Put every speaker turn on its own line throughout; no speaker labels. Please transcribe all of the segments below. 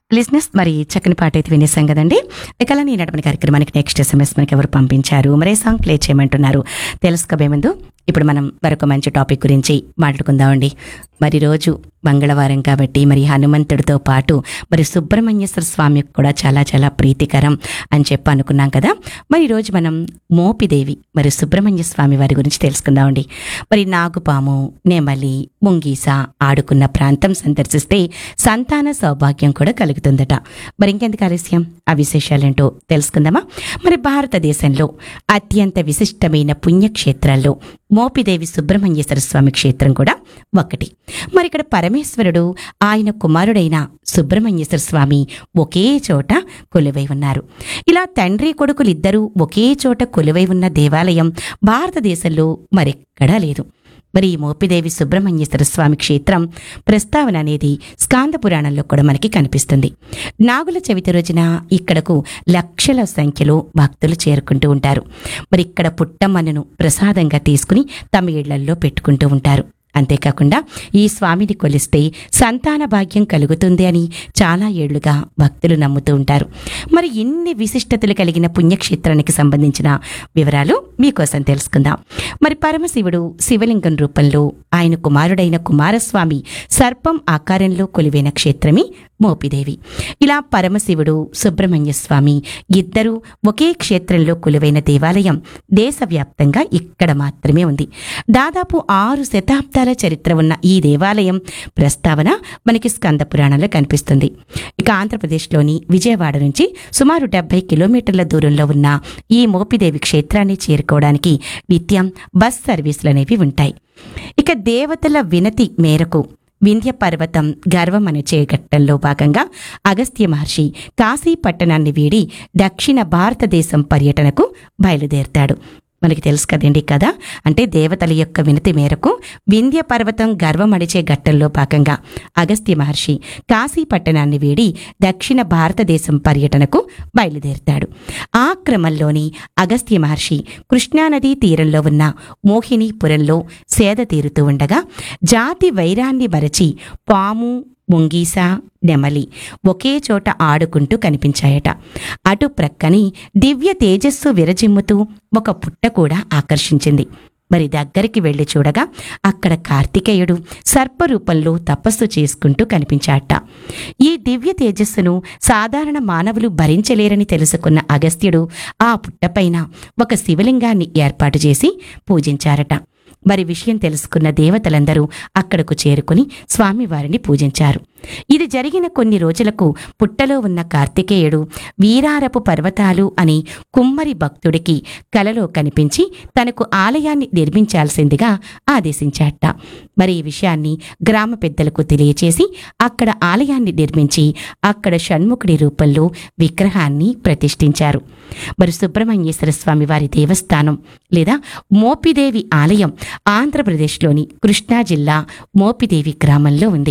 లిజినెస్ మరి చక్కని పాట అయితే వినేసాం కదండి ఇక అలానే ఈనాటి కార్యక్రమానికి నెక్స్ట్ ఎస్ఎంఎస్ మనకి ఎవరు పంపించారు మరే సాంగ్ ప్లే చేయమంటున్నారు తెలుసుకోబోయే ముందు ఇప్పుడు మనం మరొక మంచి టాపిక్ గురించి మాట్లాడుకుందామండి మరి రోజు మంగళవారం కాబట్టి మరి హనుమంతుడితో పాటు మరి సుబ్రహ్మణ్యేశ్వర స్వామికి కూడా చాలా చాలా ప్రీతికరం అని చెప్పి అనుకున్నాం కదా మరి ఈరోజు మనం మోపిదేవి మరి సుబ్రహ్మణ్య స్వామి వారి గురించి తెలుసుకుందామండి మరి నాగుపాము నెమలి ముంగీస ఆడుకున్న ప్రాంతం సందర్శిస్తే సంతాన సౌభాగ్యం కూడా కలుగుతుందట మరి ఇంకెందుకు ఆలస్యం ఆ విశేషాలేంటో తెలుసుకుందామా మరి భారతదేశంలో అత్యంత విశిష్టమైన పుణ్యక్షేత్రాల్లో మోపిదేవి సుబ్రహ్మణ్యేశ్వర స్వామి క్షేత్రం కూడా ఒకటి మరి ఇక్కడ పరమేశ్వరుడు ఆయన కుమారుడైన సుబ్రహ్మణ్యేశ్వర స్వామి ఒకే చోట కొలువై ఉన్నారు ఇలా తండ్రి కొడుకులిద్దరూ ఒకే చోట కొలువై ఉన్న దేవాలయం భారతదేశంలో మరెక్కడా లేదు మరి ఈ మోపిదేవి సుబ్రహ్మణ్యేశ్వర స్వామి క్షేత్రం ప్రస్తావన అనేది స్కాంద పురాణంలో కూడా మనకి కనిపిస్తుంది నాగుల చవితి రోజున ఇక్కడకు లక్షల సంఖ్యలో భక్తులు చేరుకుంటూ ఉంటారు మరి ఇక్కడ పుట్టమ్మను ప్రసాదంగా తీసుకుని తమ ఇళ్లల్లో పెట్టుకుంటూ ఉంటారు అంతేకాకుండా ఈ స్వామిని కొలిస్తే సంతాన భాగ్యం కలుగుతుంది అని చాలా ఏళ్లుగా భక్తులు నమ్ముతూ ఉంటారు మరి ఇన్ని విశిష్టతలు కలిగిన పుణ్యక్షేత్రానికి సంబంధించిన వివరాలు మీకోసం తెలుసుకుందాం మరి పరమశివుడు శివలింగం రూపంలో ఆయన కుమారుడైన కుమారస్వామి సర్పం ఆకారంలో కొలివైన క్షేత్రమే మోపిదేవి ఇలా పరమశివుడు సుబ్రహ్మణ్య స్వామి ఇద్దరూ ఒకే క్షేత్రంలో కొలువైన దేవాలయం దేశవ్యాప్తంగా ఇక్కడ మాత్రమే ఉంది దాదాపు ఆరు శతాబ్దాల చరిత్ర ఉన్న ఈ దేవాలయం ప్రస్తావన మనకి స్కంద పురాణంలో కనిపిస్తుంది ఇక ఆంధ్రప్రదేశ్లోని విజయవాడ నుంచి సుమారు డెబ్బై కిలోమీటర్ల దూరంలో ఉన్న ఈ మోపిదేవి క్షేత్రాన్ని చేరుకోవడానికి నిత్యం బస్ సర్వీసులు అనేవి ఉంటాయి ఇక దేవతల వినతి మేరకు వింధ్య పర్వతం గర్వం అనే ఘట్టంలో భాగంగా అగస్త్య మహర్షి కాశీ పట్టణాన్ని వీడి దక్షిణ భారతదేశం పర్యటనకు బయలుదేరతాడు మనకి తెలుసు కదండి కదా అంటే దేవతల యొక్క వినతి మేరకు వింధ్య పర్వతం గర్వమడిచే ఘట్టంలో భాగంగా అగస్త్య మహర్షి కాశీ పట్టణాన్ని వీడి దక్షిణ భారతదేశం పర్యటనకు బయలుదేరతాడు ఆ క్రమంలోని అగస్త్య మహర్షి కృష్ణానదీ తీరంలో ఉన్న మోహినీపురంలో సేద తీరుతూ ఉండగా జాతి వైరాన్ని మరచి పాము ముంగీస నెమలి ఒకే చోట ఆడుకుంటూ కనిపించాయట అటు ప్రక్కని దివ్య తేజస్సు విరజిమ్ముతూ ఒక పుట్ట కూడా ఆకర్షించింది మరి దగ్గరికి వెళ్లి చూడగా అక్కడ కార్తికేయుడు సర్పరూపంలో తపస్సు చేసుకుంటూ కనిపించాట ఈ దివ్య తేజస్సును సాధారణ మానవులు భరించలేరని తెలుసుకున్న అగస్త్యుడు ఆ పుట్టపైన ఒక శివలింగాన్ని ఏర్పాటు చేసి పూజించారట మరి విషయం తెలుసుకున్న దేవతలందరూ అక్కడకు చేరుకుని స్వామివారిని పూజించారు ఇది జరిగిన కొన్ని రోజులకు పుట్టలో ఉన్న కార్తికేయుడు వీరారపు పర్వతాలు అని కుమ్మరి భక్తుడికి కలలో కనిపించి తనకు ఆలయాన్ని నిర్మించాల్సిందిగా ఆదేశించాట మరి ఈ విషయాన్ని గ్రామ పెద్దలకు తెలియచేసి అక్కడ ఆలయాన్ని నిర్మించి అక్కడ షణ్ముఖుడి రూపంలో విగ్రహాన్ని ప్రతిష్ఠించారు మరి సుబ్రహ్మణ్యేశ్వర స్వామి వారి దేవస్థానం లేదా మోపిదేవి ఆలయం ఆంధ్రప్రదేశ్లోని కృష్ణా జిల్లా మోపిదేవి గ్రామంలో ఉంది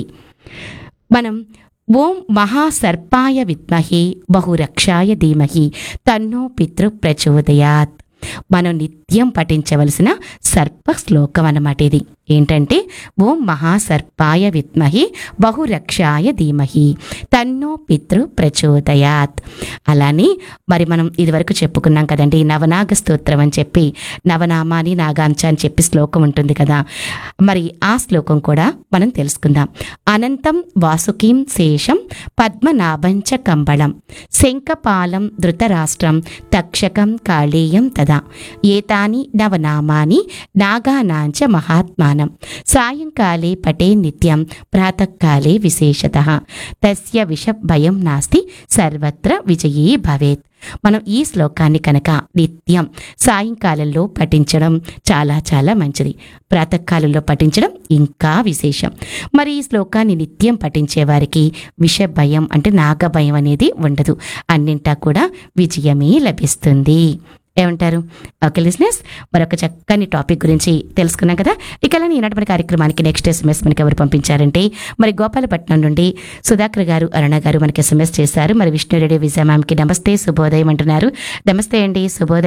మనం ఓం మహాసర్పాయ విద్మహే బహురక్షాయ ధీమహి తన్నో పితృ ప్రచోదయాత్ మనం నిత్యం పఠించవలసిన సర్ప శ్లోకం అన్నమాట ఇది ఏంటంటే ఓం మహాసర్పాయ విద్మహి బహురక్షాయ ధీమహి తన్నో పితృ ప్రచోదయాత్ అలానే మరి మనం ఇదివరకు చెప్పుకున్నాం కదండి నవనాగ స్తోత్రం అని చెప్పి నవనామాని నాగాంచ అని చెప్పి శ్లోకం ఉంటుంది కదా మరి ఆ శ్లోకం కూడా మనం తెలుసుకుందాం అనంతం వాసుకీం శేషం పద్మనాభంచ కంబళం శంఖపాలం ధృతరాష్ట్రం తక్షకం కాళేయం తదా ఏతాని నవనామాని నాగానాంచ మహాత్మానం సాయంకాలే పటే నిత్యం ప్రాతకాలే విశేషత తస్య విష భయం నాస్తి సర్వత్ర విజయీ భవేత్ మనం ఈ శ్లోకాన్ని కనుక నిత్యం సాయంకాలంలో పఠించడం చాలా చాలా మంచిది ప్రాతకాలంలో పఠించడం ఇంకా విశేషం మరి ఈ శ్లోకాన్ని నిత్యం పఠించే వారికి విష భయం అంటే నాగ భయం అనేది ఉండదు అన్నింటా కూడా విజయమే లభిస్తుంది ఏమంటారు ఓకే లిజినెస్ మరొక చక్కని టాపిక్ గురించి తెలుసుకున్నాం కదా ఇక అలానే ఈనాటి మన కార్యక్రమానికి నెక్స్ట్ ఎస్ఎంఎస్ మనకి ఎవరు పంపించారంటే మరి గోపాలపట్నం నుండి సుధాకర్ గారు అరుణ గారు మనకి ఎస్ఎంఎస్ చేశారు మరి విష్ణురెడ్డి విజయ మ్యామ్కి నమస్తే శుభోదయం అంటున్నారు నమస్తే అండి శుభోదయం